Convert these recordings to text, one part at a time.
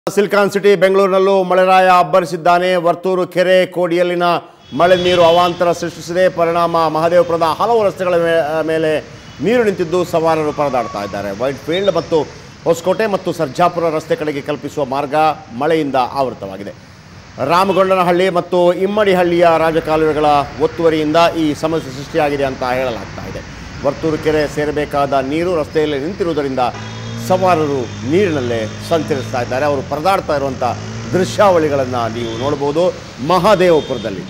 silicon city ಬೆಂಗಳೂರಿನಲ್ಲೂ ಮಳೆರಾಯ ಅಬ್ಬರಿಸಿದ್ದಾನೆ ವರ್ತೂರು ಕೆರೆ ಕೋಡಿಯಲ್ಲಿನ ಮಳೆ ನೀರು ಅವಾಂತರ ಸೃಷ್ಟಿಸಿದೆ ಪರಿಣಾಮ ಮಹದೇವಪುರದ ಹಲವು ರಸ್ತೆಗಳ ಮೇ- ಮೇಲೆ ನೀರು ನಿಂತಿದ್ದು ಸವಾರರು ಪರದಾಡ್ತಾ ಇದ್ದಾರೆ ವೈಟ್ ಫೀಲ್ಡ್ ಮತ್ತು ಹೊಸಕೋಟೆ ಮತ್ತು ಸರ್ಜಾಪುರ ರಸ್ತೆ ಕಡೆಗೆ ಕಲ್ಪಿಸುವ ಮಾರ್ಗ ಮಳೆಯಿಂದ ಆವೃತವಾಗಿದೆ ರಾಮಗೊಂಡನಹಳ್ಳಿ ಮತ್ತು ಇಮ್ಮಡಿಹಳ್ಳಿಯ ರಾಜಕಾಲುವೆಗಳ ಒತ್ತುವರಿಯಿಂದ ಈ ಸಮಸ್ಯೆ ಸೃಷ್ಟಿಯಾಗಿದೆ ಅಂತ ಹೇಳಲಾಗ್ತಾ ಇದೆ ವರ್ತೂರು ಕೆರೆ ಸೇರಬೇಕಾದ ನೀರು ರಸ್ತೆಯಲ್ಲಿ ನಿಂತಿರುವುದರಿಂದ ಸವಾರರು ನೀರಿನಲ್ಲೇ ಸಂಚರಿಸ್ತಾ ಇದ್ದಾರೆ ಅವರು ಪರದಾಡ್ತಾ ಇರುವಂಥ ದೃಶ್ಯಾವಳಿಗಳನ್ನು ನೀವು ನೋಡ್ಬೋದು ಮಹಾದೇವಪುರದಲ್ಲಿ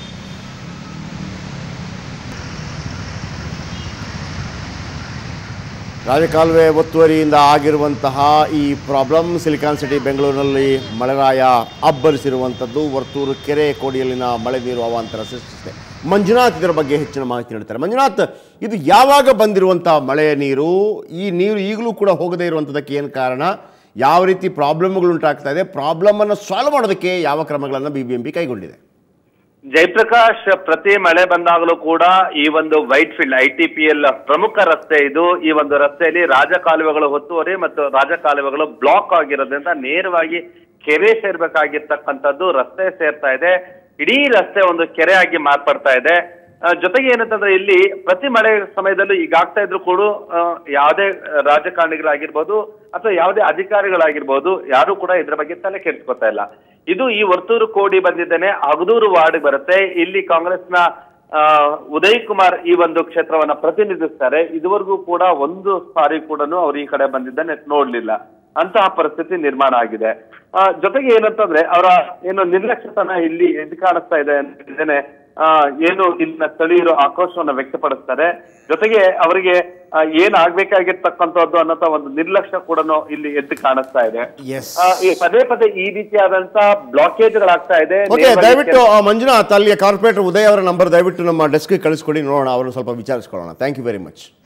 ರಾಜಕಾಲುವೆ ಒತ್ತುವರಿಯಿಂದ ಆಗಿರುವಂತಹ ಈ ಪ್ರಾಬ್ಲಮ್ ಸಿಲಿಕಾನ್ ಸಿಟಿ ಬೆಂಗಳೂರಿನಲ್ಲಿ ಮಳೆರಾಯ ಅಬ್ಬರಿಸಿರುವಂಥದ್ದು ವರ್ತೂರು ಕೆರೆ ಕೋಡಿಯಲ್ಲಿನ ಮಳೆ ನೀರು ಅವಾಂತರ ಸೃಷ್ಟಿಸಿದೆ ಮಂಜುನಾಥ್ ಇದರ ಬಗ್ಗೆ ಹೆಚ್ಚಿನ ಮಾಹಿತಿ ನೀಡ್ತಾರೆ ಮಂಜುನಾಥ್ ಇದು ಯಾವಾಗ ಬಂದಿರುವಂಥ ಮಳೆಯ ನೀರು ಈ ನೀರು ಈಗಲೂ ಕೂಡ ಹೋಗದೇ ಇರುವಂಥದ್ದಕ್ಕೆ ಏನು ಕಾರಣ ಯಾವ ರೀತಿ ಪ್ರಾಬ್ಲಮ್ಗಳು ಉಂಟಾಗ್ತಾ ಇದೆ ಪ್ರಾಬ್ಲಮನ್ನು ಸಾಲ್ವ್ ಮಾಡೋದಕ್ಕೆ ಯಾವ ಕ್ರಮಗಳನ್ನು ಬಿ ಬಿ ಎಂ ಪಿ ಕೈಗೊಂಡಿದೆ ಜಯಪ್ರಕಾಶ್ ಪ್ರತಿ ಮಳೆ ಬಂದಾಗಲೂ ಕೂಡ ಈ ಒಂದು Whitefield I T P L ಪ್ರಮುಖ ರಸ್ತೆ ಇದು ಈ ಒಂದು ರಸ್ತೆಯಲ್ಲಿ ರಾಜಕಾಲುವೆಗಳು ಹೊತ್ತುವರಿ ಮತ್ತು ರಾಜಕಾಲುವೆಗಳು ಬ್ಲಾಕ್ ಆಗಿರೋದ್ರಿಂದ ನೇರವಾಗಿ ಕೆರೆ ಸೇರ್ಬೇಕಾಗಿರ್ತಕ್ಕಂಥದ್ದು ರಸ್ತೆ ಸೇರ್ತಾ ಇದೆ ಇಡೀ ರಸ್ತೆ ಒಂದು ಕೆರೆಯಾಗಿ ಮಾರ್ಪಡ್ತಾ ಇದೆ ಆ, ಜೊತೆಗೆ ಏನಂತಂದ್ರೆ ಇಲ್ಲಿ ಪ್ರತಿ ಮಳೆ ಸಮಯದಲ್ಲೂ ಈಗ ಆಗ್ತಾ ಇದ್ರು ಕೂಡ ಆ, ಯಾವುದೇ ರಾಜಕಾರಣಿಗಳಾಗಿರ್ಬೋದು ಅಥವಾ ಯಾವುದೇ ಅಧಿಕಾರಿಗಳಾಗಿರ್ಬೋದು ಯಾರು ಕೂಡ ಇದ್ರ ಬಗ್ಗೆ ತಲೆ ಕೆಡಿಸ್ಕೊತಾ ಇಲ್ಲ ಇದು ಈ ವರ್ತೂರು ಕೋಡಿ ಬಂದಿದ್ದೇನೆ ಅಗದೂರು ವಾರ್ಡ್ ಬರುತ್ತೆ ಇಲ್ಲಿ ಕಾಂಗ್ರೆಸ್ನ ಆ, ಉದಯ್ ಕುಮಾರ್ ಈ ಒಂದು ಕ್ಷೇತ್ರವನ್ನ ಪ್ರತಿನಿಧಿಸ್ತಾರೆ ಇದುವರೆಗೂ ಕೂಡ ಒಂದು ಸಾರಿ ಕೂಡ ಅವ್ರು ಈ ಕಡೆ ಬಂದಿದ್ದಾನೆ ನೋಡ್ಲಿಲ್ಲ ಅಂತಹ ಪರಿಸ್ಥಿತಿ ನಿರ್ಮಾಣ ಆಗಿದೆ ಆ, ಜೊತೆಗೆ ಏನಂತಂದ್ರೆ ಅವರ ಏನು ನಿರ್ಲಕ್ಷ್ಯತನ ಇಲ್ಲಿ ಎದ್ದು ಕಾಣಿಸ್ತಾ ಇದೆ ಅಂತಿದ್ದೇನೆ ಆ, ಏನು ಇಲ್ಲಿನ ಸ್ಥಳೀಯರು ಆಕ್ರೋಶವನ್ನ ವ್ಯಕ್ತಪಡಿಸ್ತಾರೆ ಜೊತೆಗೆ ಅವರಿಗೆ ಆ, ಏನ್ ಆಗ್ಬೇಕಾಗಿರ್ತಕ್ಕಂಥದ್ದು ಅನ್ನೋ ಒಂದು ನಿರ್ಲಕ್ಷ್ಯ ಕೂಡ ಇಲ್ಲಿ ಎದ್ದು ಕಾಣಿಸ್ತಾ ಇದೆ ಎಸ್ ಆ, ಈ ಪದೇ ಪದೇ ಈ ರೀತಿಯಾದಂತ ಬ್ಲಾಕೇಜ್ಗಳಾಗ್ತಾ ಇದೆ ಓಕೆ ನೇರವಾಗಿ ದಯವಿಟ್ಟು ಆ, ಮಂಜುನಾಥ್ ಅಲ್ಲಿಯ ಕಾರ್ಪೊರೇಟರ್ ಉದಯ್ ಅವರ ನಂಬರ್ ದಯವಿಟ್ಟು ನಮ್ಮ ಡೆಸ್ಕ್ಗೆ ಕಳಿಸ್ಕೊಡಿ ನೋಡೋಣ ಅವರನ್ನು ಸ್ವಲ್ಪ ವಿಚಾರಿಸ್ಕೊಳ್ಳೋಣ ಥ್ಯಾಂಕ್ ಯು ವೆರಿ ಮಚ್